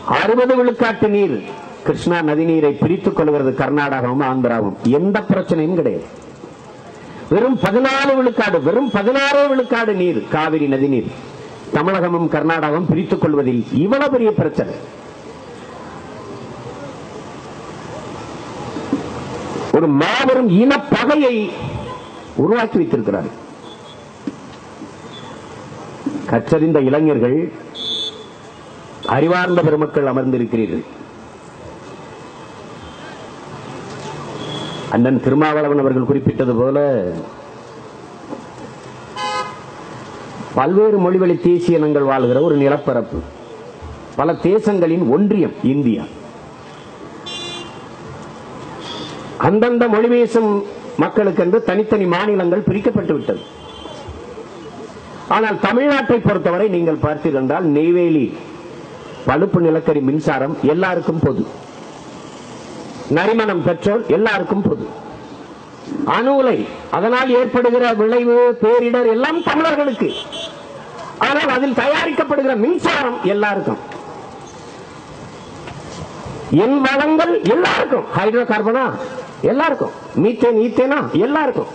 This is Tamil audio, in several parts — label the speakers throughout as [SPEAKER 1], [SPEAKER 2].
[SPEAKER 1] அறுபது விழுக்காட்டு நீர் கிருஷ்ணா நதி நீரை பிரித்துக் கொள்கிறது கர்நாடகாவும் ஆந்திராவும் எந்த பிரச்சனையும் கிடையாது வெறும் பதினாலு விழுக்காடு வெறும் பதினாறு விழுக்காடு நீர் காவிரி நதி நீர் தமிழகமும் கர்நாடகாவும் பிரித்துக் கொள்வதில் இவ்வளவு பெரிய பிரச்சனை ஒரு மாபெரும் இனப்பகையை உருவாக்கி வைத்திருக்கிறார் கற்றறிந்த இளைஞர்கள் அறிவார்ந்த பெருமக்கள் அமர்ந்திருக்கிறீர்கள் அண்ணன் திருமாவளவன் அவர்கள் குறிப்பிட்டது போல பல்வேறு மொழிவழி தேசிய இனங்கள் வாழ்கிற ஒரு நிலப்பரப்பு பல தேசங்களின் ஒன்றியம் இந்தியா அந்தந்த மொழி பேசும் மக்களுக்கென்று தனித்தனி மாநிலங்கள் பிரிக்கப்பட்டு விட்டது ஆனால் தமிழ்நாட்டை பொறுத்தவரை நீங்கள் பார்த்தீர்கள் நெய்வேலி பழுப்பு நிலக்கரி மின்சாரம் எல்லாருக்கும் பொது நரிமணம் பெட்ரோல் எல்லாருக்கும் பொது அணு உலை அதனால் ஏற்படுகிற விளைவு பேரிடர் எல்லாம் தமிழர்களுக்கு ஆனால் அதில் தயாரிக்கப்படுகிற மின்சாரம் எல்லாருக்கும் என் வளங்கள் எல்லாருக்கும் ஹைட்ரோ கார்பனா எல்லாருக்கும் மீத்தேன் ஈத்தேனா எல்லாருக்கும்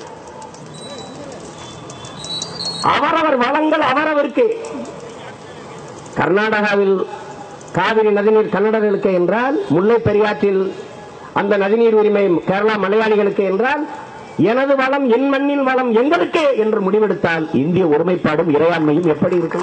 [SPEAKER 1] அவரவர் வளங்கள் அவரவருக்கு கர்நாடகாவில் காவிரி நதிநீர் கன்னடர்களுக்கு என்றால் முல்லை பெரியாற்றில் அந்த நதிநீர் உரிமை கேரளா மலையாளிகளுக்கு என்றால் எனது வளம் என் மண்ணின் வளம் எங்களுக்கு என்று முடிவெடுத்தால் இந்திய ஒருமைப்பாடும் இறையாண்மையும் எப்படி இருக்கும்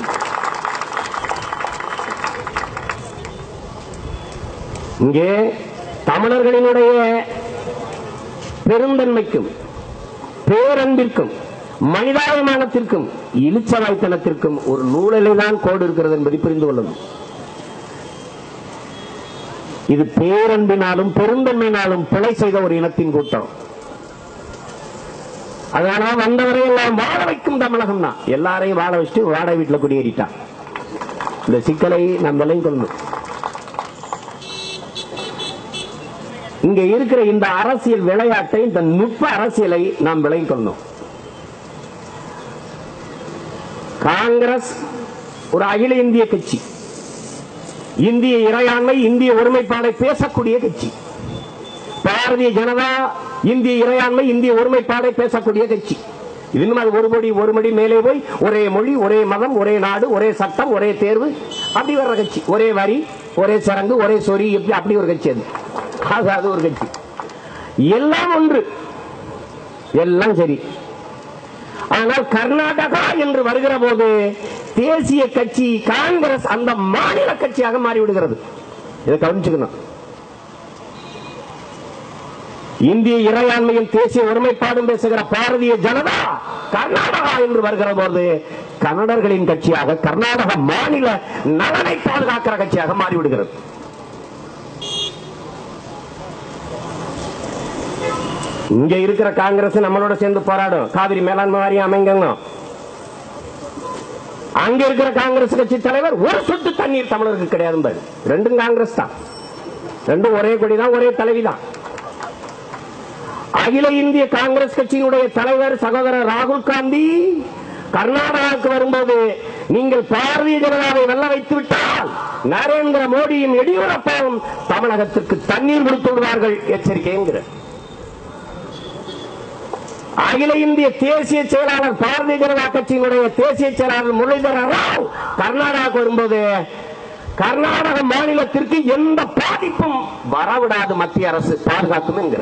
[SPEAKER 1] இங்கே தமிழர்களினுடைய பெருந்தன்மைக்கும் பேரன்பிற்கும் மனிதாபிமானத்திற்கும் இழிச்சவாய்த்தனத்திற்கும் ஒரு நூலிலே தான் கோடு இருக்கிறது என்பதை புரிந்து கொள்ளணும் இது பேரன்பினாலும் பெருந்தன்மையினாலும் பிழை செய்த ஒரு இனத்தின் கூட்டம் அதனால வந்தவரை எல்லாம் வாழ வைக்கும் தமிழகம் தான் எல்லாரையும் வாழ வச்சுட்டு வாடகை வீட்டுல குடியேறிட்டான் இந்த சிக்கலை நாம் விலையும் கொள்ளணும் இங்க இருக்கிற இந்த அரசியல் விளையாட்டை இந்த நுட்ப அரசியலை நாம் விலையும் கொள்ளணும் காங்கிரஸ் ஒரு அகில இந்திய கட்சி இந்திய இறையாண்மை இந்திய ஒருமைப்பாடை பேசக்கூடிய கட்சி பாரதிய ஜனதா இந்திய இறையாண்மை இந்திய ஒருமைப்பாடை பேசக்கூடிய கட்சி இன்னும் அது ஒரு மொழி ஒரு மொழி மேலே போய் ஒரே மொழி ஒரே மதம் ஒரே நாடு ஒரே சட்டம் ஒரே தேர்வு அப்படி வர்ற கட்சி ஒரே வரி ஒரே சரங்கு ஒரே சொறி எப்படி அப்படி ஒரு கட்சி அது அது அது ஒரு கட்சி எல்லாம் ஒன்று எல்லாம் சரி ஆனால் கர்நாடகா என்று வருகிற போது தேசிய கட்சி காங்கிரஸ் அந்த மாநில கட்சியாக மாறிவிடுகிறது இதை கவனிச்சுக்கணும் இந்திய இறையாண்மையில் தேசிய ஒருமைப்பாடும் பேசுகிற பாரதிய ஜனதா கர்நாடகா என்று வருகிற போது கன்னடர்களின் கட்சியாக கர்நாடக மாநில நலனை பாதுகாக்கிற கட்சியாக மாறிவிடுகிறது இங்க இருக்கிற காங்கிரஸ் நம்மளோட சேர்ந்து போராடும் காவிரி மேலாண்மை வாரியம் அமைங்க அங்க இருக்கிற காங்கிரஸ் கட்சி தலைவர் ஒரு சொட்டு தண்ணீர் தமிழருக்கு கிடையாது ரெண்டும் காங்கிரஸ் தான் ரெண்டும் ஒரே கொடி தான் ஒரே தலைவி தான் அகில இந்திய காங்கிரஸ் கட்சியினுடைய தலைவர் சகோதரர் ராகுல் காந்தி கர்நாடகாவுக்கு வரும்போது நீங்கள் பாரதிய ஜனதாவை வெல்ல வைத்து விட்டால் நரேந்திர மோடியும் எடியூரப்பாவும் தமிழகத்திற்கு தண்ணீர் கொடுத்து விடுவார்கள் எச்சரிக்கைங்கிற அகில இந்திய தேசிய செயலாளர் பாரதிய ஜனதா கட்சியினுடைய தேசிய செயலாளர் முரளிதர ராவ் கர்நாடகாவுக்கு வரும்போது கர்நாடக மாநிலத்திற்கு எந்த பாதிப்பும் வரவிடாது மத்திய அரசு பாதுகாக்கும் என்கிற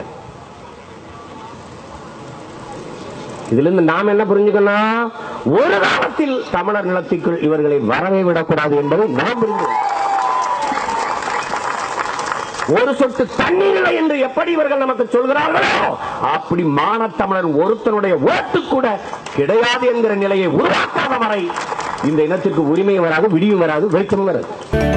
[SPEAKER 1] இதுல இருந்து நாம் என்ன புரிஞ்சுக்கணும் ஒரு காலத்தில் தமிழர் நிலத்திற்குள் இவர்களை வரவே விடக்கூடாது என்பதை நாம் புரிந்து ஒரு சொட்டு தண்ணீர் இல்லை என்று எப்படி இவர்கள் நமக்கு சொல்கிறார்களோ அப்படி மானத்தமிழர் ஒருத்தனுடைய ஓட்டு கூட கிடையாது என்கிற நிலையை உருவாக்காத வரை இந்த இனத்திற்கு உரிமையும் வராது விடியும் வராது வெளிச்சமும் வராது